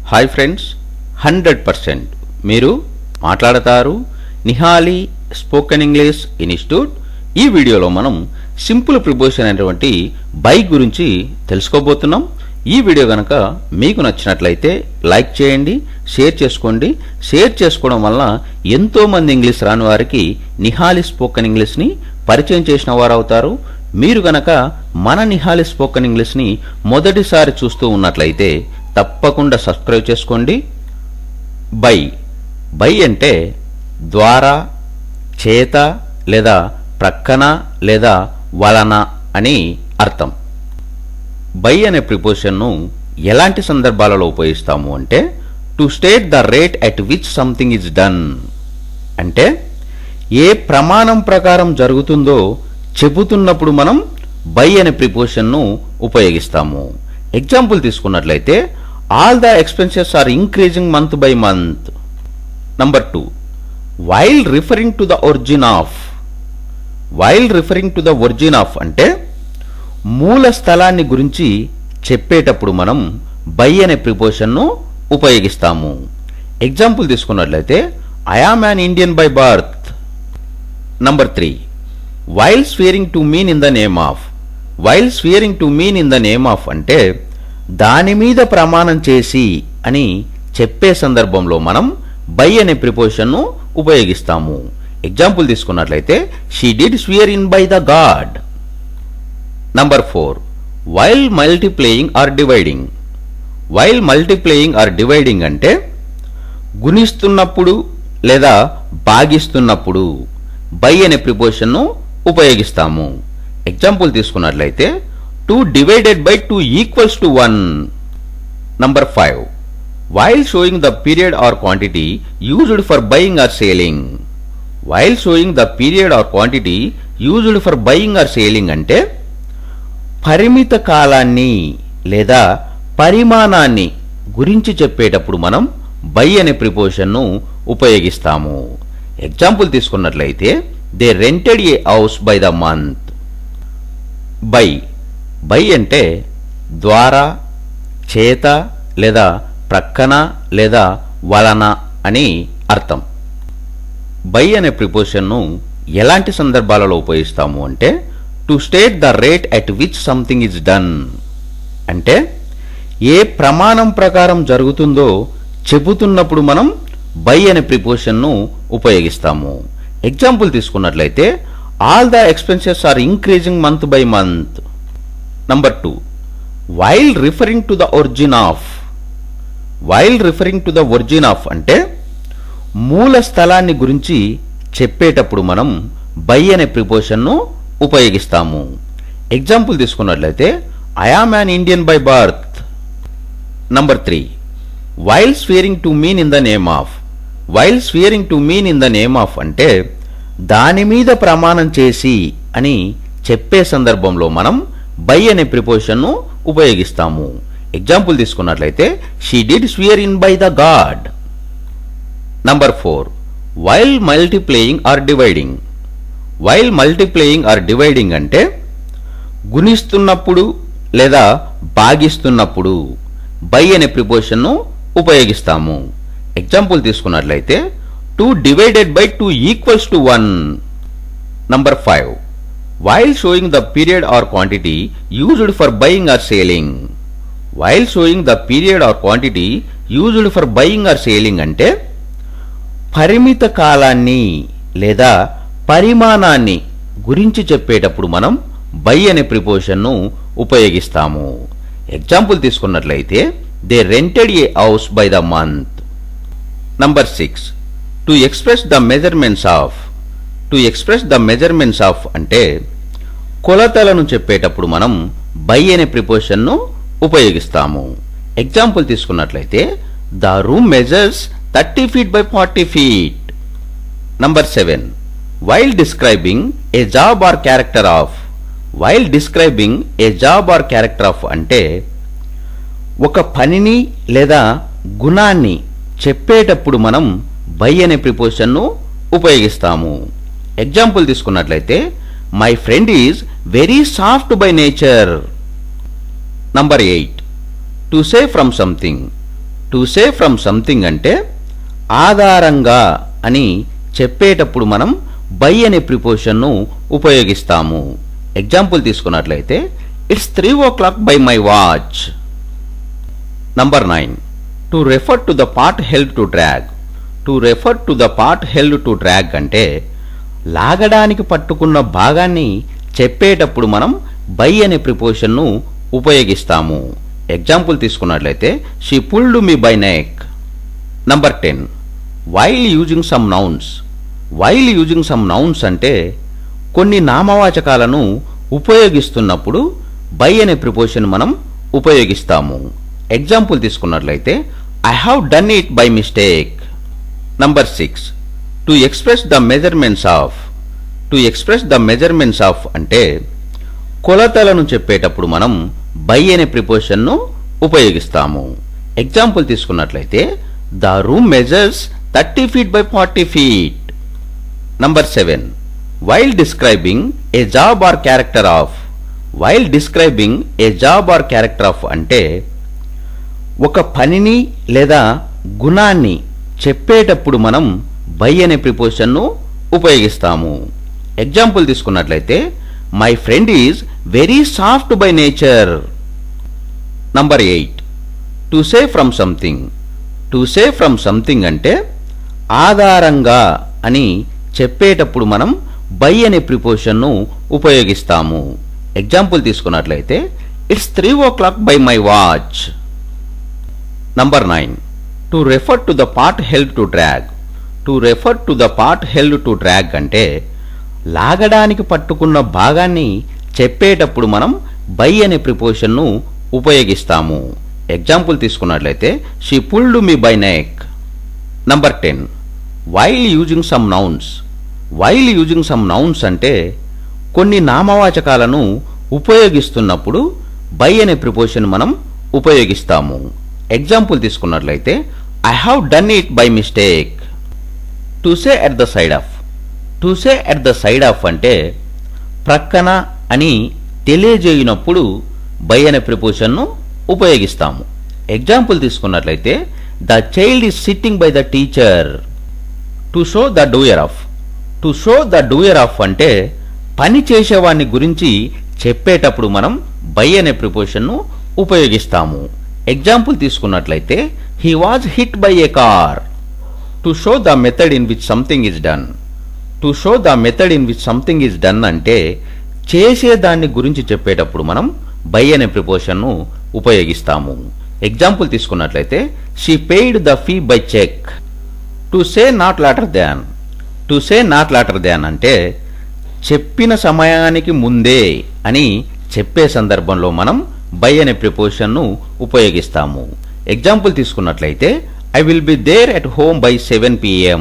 hi friends hundred percent మీరు మాట్లాడతారు నిహాలి spoken English institute ఈ వీడియోలో మనం సింపుల్ ప్రిపోజిషన్ అనేటువంటి బై గురించి తెలుసుకోబోతున్నాం ఈ వీడియో కనుక మీకు నచ్చినట్లయితే లైక్ చేయండి షేర్ చేసుకోండి షేర్ చేసుకోవడం వల్ల ఎంతో మంది ఇంగ్లీష్ రాని వారికి నిహాలి స్పోకెన్ ఇంగ్లీష్ని పరిచయం చేసిన వారు అవుతారు మీరు గనక మన నిహాలి స్పోకెన్ ఇంగ్లీష్ని మొదటిసారి చూస్తూ ఉన్నట్లయితే తప్పకుండా సబ్స్క్రైబ్ చేసుకోండి బై బై అంటే ద్వారా చేత లేదా ప్రక్కన లేదా వలన అని అర్థం బై అనే ప్రిపోజిషన్ను ఎలాంటి సందర్భాలలో ఉపయోగిస్తాము అంటే to state the rate at which something is done అంటే ఏ ప్రమాణం ప్రకారం జరుగుతుందో చెబుతున్నప్పుడు మనం బై అనే ప్రిపోజిషన్ను ఉపయోగిస్తాము ఎగ్జాంపుల్ తీసుకున్నట్లయితే all the expenses are increasing month by month number two while referring to the origin of while referring to the origin of అంటే మూల స్థలాన్ని గురించి చెప్పేటప్పుడు మనం బై అనే ప్రిపోజిషన్ను ఉపయోగిస్తాము ఎగ్జాంపుల్ తీసుకున్నట్లయితే I am an Indian by birth number three while swearing to mean in the name of while swearing to mean in the name of అంటే దాని మీద ప్రమాణం చేసి అని చెప్పే సందర్భంలో మనం బై అనే ప్రిపోజిషన్ను ఉపయోగిస్తాము ఎగ్జాంపుల్ తీసుకున్నట్లయితే she did swear in by the god number four while multiplying or dividing while multiplying or dividing అంటే గుణిస్తున్నప్పుడు లేదా భాగిస్తున్నప్పుడు బై అనే ప్రిపోజిషన్ను ఉపయోగిస్తాము ఎగ్జాంపుల్ తీసుకున్నట్లయితే two divided by two equals to one number five while showing the period or quantity used for buying or selling while showing the period or quantity used for buying or selling అంటే పరిమిత కాలాన్ని లేదా పరిమాణాన్ని గురించి చెప్పేటప్పుడు మనం by అనే ప్రిపోజిషన్ను ఉపయోగిస్తాము ఎగ్జాంపుల్ తీసుకున్నట్లయితే they rented a house by the month by by అంటే ద్వారా చేత లేదా ప్రక్కన లేదా వలన అని అర్థం బై అనే ప్రిపోజిషన్ను ఎలాంటి సందర్భాలలో ఉపయోగిస్తాము అంటే to state the rate at which something is done అంటే ఏ ప్రమాణం ప్రకారం జరుగుతుందో చెబుతున్నప్పుడు మనం బై అనే ప్రిపోజిషన్ను ఉపయోగిస్తాము ఎగ్జాంపుల్ తీసుకున్నట్లయితే all the expenses are increasing month by month number two while referring to the origin of while referring to the origin of అంటే మూల స్థలాన్ని గురించి చెప్పేటప్పుడు మనం బై అనే ప్రిపోజిషన్ను ఉపయోగిస్తాము ఎగ్జాంపుల్ తీసుకున్నట్లయితే I am an Indian by birth number three while swearing to mean in the name of while swearing to mean in the name of అంటే దాని మీద ప్రమాణం చేసి అని చెప్పే సందర్భంలో మనం బై అనే ప్రిపోజిషన్ను ఉపయోగిస్తాము ఎగ్జాంపుల్ తీసుకున్నట్లయితే she did swear in by the god number four while multiplying or dividing while multiplying or dividing అంటే గుణిస్తున్నప్పుడు లేదా భాగిస్తున్నప్పుడు బై అనే ప్రిపోజిషన్ను ఉపయోగిస్తాము ఎగ్జాంపుల్ తీసుకున్నట్లయితే two divided by two equals to one number five while showing the period or quantity used for buying or selling while showing the period or quantity used for buying or selling అంటే పరిమిత కాలాన్ని లేదా పరిమాణాన్ని గురించి చెప్పేటప్పుడు మనం by అనే ప్రిపోజిషన్ను ఉపయోగిస్తాము ఎగ్జాంపుల్ తీసుకున్నట్లయితే they rented a house by the month number six to express the measurements of to express the measurements of అంటే కొలతలను చెప్పేటప్పుడు మనం బై అనే ప్రిపోజిషన్ను ఉపయోగిస్తాము ఎగ్జాంపుల్ తీసుకున్నట్లయితే the room measures thirty feet by forty feet number seven while describing a job or character of while describing a job or character of అంటే ఒక పనిని లేదా గుణాన్ని చెప్పేటప్పుడు మనం బై అనే ప్రిపోజిషన్ను ఉపయోగిస్తాము ఎగ్జాంపుల్ తీసుకున్నట్లయితే my friend is very soft by nature number eight to say from something to say from something అంటే ఆధారంగా అని చెప్పేటప్పుడు మనం బై అనే ప్రిపోజిషన్ను ఉపయోగిస్తాము ఎగ్జాంపుల్ తీసుకున్నట్లయితే it's three o'clock by my watch number nine to refer to the part held to drag to refer to the part held to drag అంటే లాగడానికి పట్టుకున్న భాగాన్ని చెప్పేటప్పుడు మనం బై అనే ప్రిపోజిషన్ను ఉపయోగిస్తాము ఎగ్జాంపుల్ తీసుకున్నట్లయితే she pulled me by neck number ten while using some nouns while using some nouns అంటే కొన్ని నామవాచకాలను ఉపయోగిస్తున్నప్పుడు బై అనే ప్రిపోజిషన్ మనం ఉపయోగిస్తాము ఎగ్జాంపుల్ తీసుకున్నట్లయితే I have done it by mistake number six to express the measurements of to express the measurements of అంటే కొలతలను చెప్పేటప్పుడు మనం బై అనే ప్రిపోజిషన్ను ఉపయోగిస్తాము ఎగ్జాంపుల్ తీసుకున్నట్లయితే the room measures thirty feet by forty feet number seven while describing a job or character of while describing a job or character of అంటే ఒక పనిని లేదా గుణాన్ని చెప్పేటప్పుడు మనం బై అనే ప్రిపోజిషన్ను ఉపయోగిస్తాము ఎగ్జాంపుల్ తీసుకున్నట్లయితే my friend is very soft by nature number eight to say from something to say from something అంటే ఆధారంగా అని చెప్పేటప్పుడు మనం బై అనే ప్రిపోజిషన్ను ఉపయోగిస్తాము ఎగ్జాంపుల్ తీసుకున్నట్లయితే it's three o'clock by my watch number nine to refer to the part held to drag to refer to the part held to drag అంటే లాగడానికి పట్టుకున్న భాగాన్ని చెప్పేటప్పుడు మనం బై అనే ప్రిపోజిషన్ను ఉపయోగిస్తాము ఎగ్జాంపుల్ తీసుకున్నట్లయితే she pulled me by neck number ten while using some nouns while using some nouns అంటే కొన్ని నామవాచకాలను ఉపయోగిస్తున్నప్పుడు బై అనే ప్రిపోజిషన్ మనం ఉపయోగిస్తాము ఎగ్జాంపుల్ తీసుకున్నట్లయితే I have done it by mistake to say at the side of to say at the side of అంటే ప్రక్కన అని తెలియజేయనప్పుడు బై అనే ప్రిపోజిషన్ను ఉపయోగిస్తాము ఎగ్జాంపుల్ తీసుకున్నట్లయితే the child is sitting by the teacher to show the doer of to show the doer of అంటే పని చేసేవాడిని గురించి చెప్పేటప్పుడు మనం బై అనే ప్రిపోజిషన్ను ఉపయోగిస్తాము ఎగ్జాంపుల్ తీసుకున్నట్లయితే he was hit by a car to show the method in which something is done to show the method in which something is done అంటే చేసే దాన్ని గురించి చెప్పేటప్పుడు మనం బై అనే ప్రిపోజిషన్ను ఉపయోగిస్తాము ఎగ్జాంపుల్ తీసుకున్నట్లయితే she paid the fee by cheque to say not later than to say not later than అంటే చెప్పిన సమయానికి ముందే అని చెప్పే సందర్భంలో మనం బై అనే ప్రిపోజిషన్ను ఉపయోగిస్తాము ఎగ్జాంపుల్ తీసుకున్నట్లయితే I will be there at home by seven PM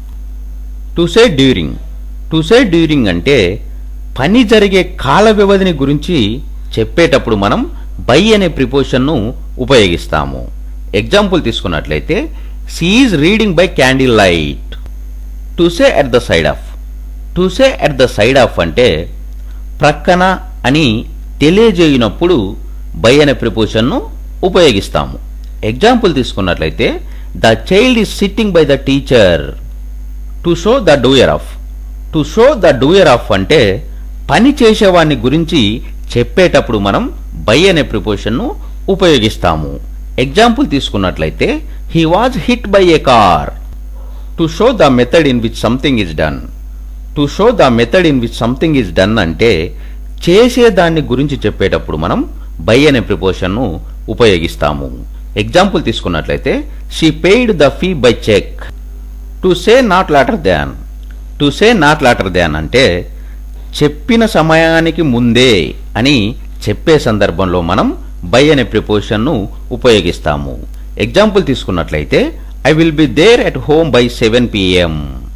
to say during to say during అంటే పని జరిగే కాల వ్యవధిని గురించి చెప్పేటప్పుడు మనం బై అనే ప్రిపోజిషన్ను ఉపయోగిస్తాము ఎగ్జాంపుల్ తీసుకున్నట్లయితే she is reading by candle light to say at the side of to say at the side of అంటే ప్రక్కన అని తెలియజేయనప్పుడు బై అనే ప్రిపోజిషన్ను ఉపయోగిస్తాము ఎగ్జాంపుల్ తీసుకున్నట్లయితే the child is sitting by the teacher to show the doer of to show the doer of అంటే పని చేసేవాడిని గురించి చెప్పేటప్పుడు మనం బై అనే ప్రిపోజిషన్ను ఉపయోగిస్తాము ఎగ్జాంపుల్ తీసుకున్నట్లయితే he was hit by a car to show the method in which something is done to show the method in which something is done అంటే చేసే దాన్ని గురించి చెప్పేటప్పుడు మనం బై అనే ప్రిపోజిషన్ను ఉపయోగిస్తాము ఎగ్జాంపుల్ తీసుకున్నట్లయితే she paid the fee by cheque to say not later than to say not later than అంటే చెప్పిన సమయానికి ముందే అని చెప్పే సందర్భంలో మనం బై అనే ప్రిపోజిషన్ను ఉపయోగిస్తాము ఎగ్జాంపుల్ తీసుకున్నట్లయితే I will be there at home by seven PM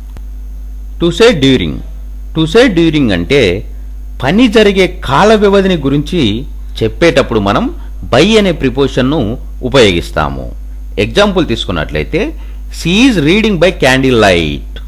to say during to say during అంటే పని జరిగే కాల వ్యవధిని గురించి చెప్పేటప్పుడు మనం బై అనే ప్రిపోజిషన్ను ఉపయోగిస్తాము ఎగ్జాంపుల్ తీసుకున్నట్లయితే she is reading by candle light